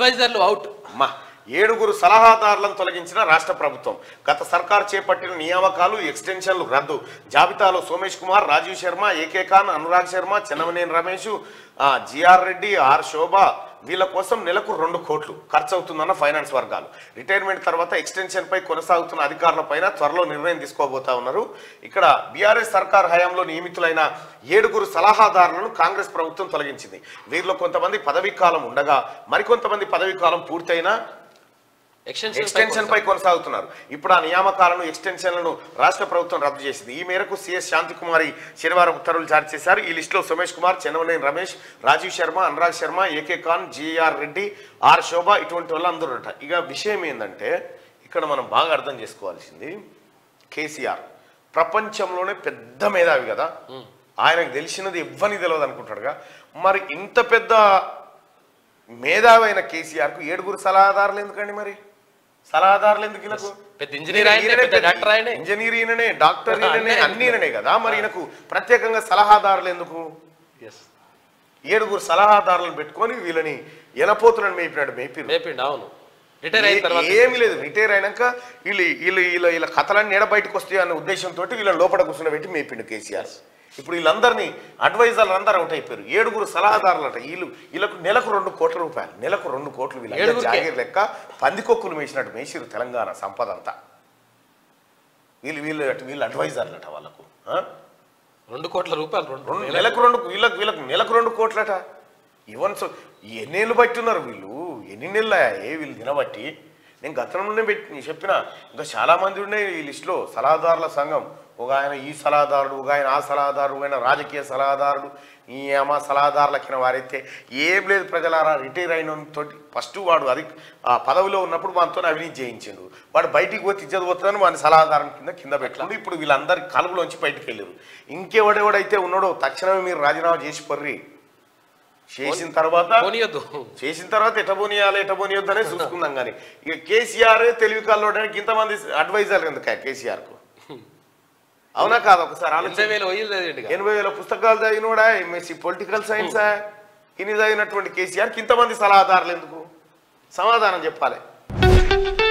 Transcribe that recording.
అడ్వైజర్లు out మా ఏడుగురు సలహాదారులను తొలగించిన రాష్ట్ర ప్రభుత్వం గత సర్కార్ చేపట్టిన నియామకాలు ఎక్స్టెన్షన్లు రద్దు జాబితాలో సోమేష్ కుమార్ రాజీవ్ శర్మ ఏకే ఖాన్ అనురాగ్ శర్మ చెన్నమనేని రమేష్ ఆ, జిఆర్ రెడ్డి ఆర్ శోభ వీళ్ళ కోసం నెలకు రెండు కోట్లు ఖర్చు అవుతుందన్న ఫైనాన్స్ వర్గాలు రిటైర్మెంట్ తర్వాత ఎక్స్టెన్షన్ పై కొనసాగుతున్న అధికారుల పైన త్వరలో నిర్ణయం తీసుకోబోతా ఉన్నారు ఇక్కడ బీఆర్ఎస్ సర్కార్ హయాంలో నియమితులైన ఏడుగురు సలహాదారులను కాంగ్రెస్ ప్రభుత్వం తొలగించింది వీరిలో కొంతమంది పదవీ కాలం ఉండగా మరికొంతమంది పదవీ కాలం పూర్తయినా ఎక్స్టెన్షన్ ఎక్స్టెన్షన్ పై కొనసాగుతున్నారు ఇప్పుడు ఆ నియామకాలను ఎక్స్టెన్షన్లను రాష్ట్ర ప్రభుత్వం రద్దు చేసింది ఈ మేరకు సిఎస్ శాంతికుమారి శనివారం ఉత్తర్వులు జారీ చేశారు ఈ లిస్టులో Somesh Kumar Chennamaneni Ramesh Rajiv Sharma Anurag Sharma AK Khan GR Reddy R Shobha ఇటువంటి వాళ్ళు అందరూ ఉంటారు ఇక విషయం ఏంటంటే ఇక్కడ మనం బాగా అర్థం చేసుకోవాల్సింది కేసీఆర్ ప్రపంచంలోనే పెద్ద మేధావి కదా ఆయనకు తెలిసినది ఇవ్వని తెలియదు అనుకుంటాడుగా మరి ఇంత పెద్ద మేధావి అయిన కేసీఆర్కు ఏడుగురు సలహాదారులు ఎందుకండి మరి సలహాదారులు ఎందుకు ఈయనకు పెద్ద ఇంజనీర్ ఆయనే, ఈయననే పెద్ద డాక్టర్ ఆయనే. ఇంజనీర్ ఈయననే డాక్టర్ ఈయననే అన్నీ అన్ని ఈయననే కదా మరి ఈయనకు ప్రత్యేకంగా సలహాదారులు ఎందుకు ఏడుగురు సలహాదారులను పెట్టుకొని వీళ్ళని ఎనపోతులను మేపినాడు మేపిరు మేపిండి అవును రిటైర్ అయిన తర్వాత ఏ- ఏమీ లేదు రిటైర్ అయినాక వీళ్ళు వీళ్ళు వీళ్ళ వీళ్ళ కథలన్నీ ఎడ బయటకు వస్తాయి అన్న ఉద్దేశంతో వీళ్ళని లోపల కూర్చుని పెట్టి మేపిండు కేసీఆర్ ఇప్పుడు వీళ్ళందరినీ అడ్వైజర్లు అందరూ అవుట్ అయిపోయారు ఏడుగురు సలహాదారులు అంట వీళ్ళు వీళ్ళకు నెలకు రెండు కోట్ల రూపాయలు నెలకు రెండు కోట్లు వీళ్ళు ఏడుగురికే? జాగీర్ లెక్క పందికొక్కులు మేసినట్టు మేసిరు తెలంగాణ సంపద అంతా వీళ్ళు వీళ్ళు అటు వీళ్ళు అడ్వైజర్లు అట వాళ్ళకు ఆ? రెండు కోట్ల రూపాయలు రెండు రెండు వేల- నెలకు రెండు వీళ్ళకి వీళ్ళకి నెలకు రెండు కోట్లట ఈవెన్ సో ఎన్నేళ్ళు బట్టి ఉన్నారు వీళ్ళు ఎన్ని నెలలు ఏ వీళ్ళు తినబట్టి నేను గతం నుండే పెట్టి చెప్పిన ఇంకా చాలా మంది ఉండే ఈ లిస్టులో సలహాదారుల సంఘం ఒక ఆయన ఈ సలహాదారుడు ఒక ఆయన ఆ సలహాదారుడు ఒక ఆయన రాజకీయ సలహాదారుడు ఈ అమ్మ సలహాదారుల కింద వారైతే ఏం లేదు ప్రజలారా రిటైర్ అయిన తోటి ఫస్ట్ వాడు అది ఆ పదవిలో ఉన్నప్పుడు మనతో అవినీతి చేయించిండు వాడు బయటికి పోతే ఇజ్జత పోతుందని వాడిని సలహాదారం కింద కింద పెట్టుకుంది ఇప్పుడు వీళ్ళందరి కలుపులోంచి బయటికి వెళ్ళారు ఇంకెవడెవడైతే ఉన్నాడో తక్షణమే మీరు రాజీనామా చేసి పర్రి చేసిన తర్వాత పోనీయొద్దు చేసిన తర్వాత ఎట పోనీయాలి ఎట పోనీయొద్దు అనేది చూసుకుందాం కానీ ఇక కేసీఆర్ తెలివి కల్లోడానికి ఇంతమంది అడ్వైజర్లు ఎందుకు కేసీఆర్ కు అవునా కాదు ఒకసారి ఎనభై ఆలోచన వేలు వయ్యలు చదివిండు ఇక. ఎనభై వేల పుస్తకాలు చదివినోడా ఎంఎస్సి పొలిటికల్ సైన్సా ఇన్ని చదివినటువంటి కేసీఆర్ ఇంతమంది సలహాదారులు ఎందుకు సమాధానం చెప్పాలి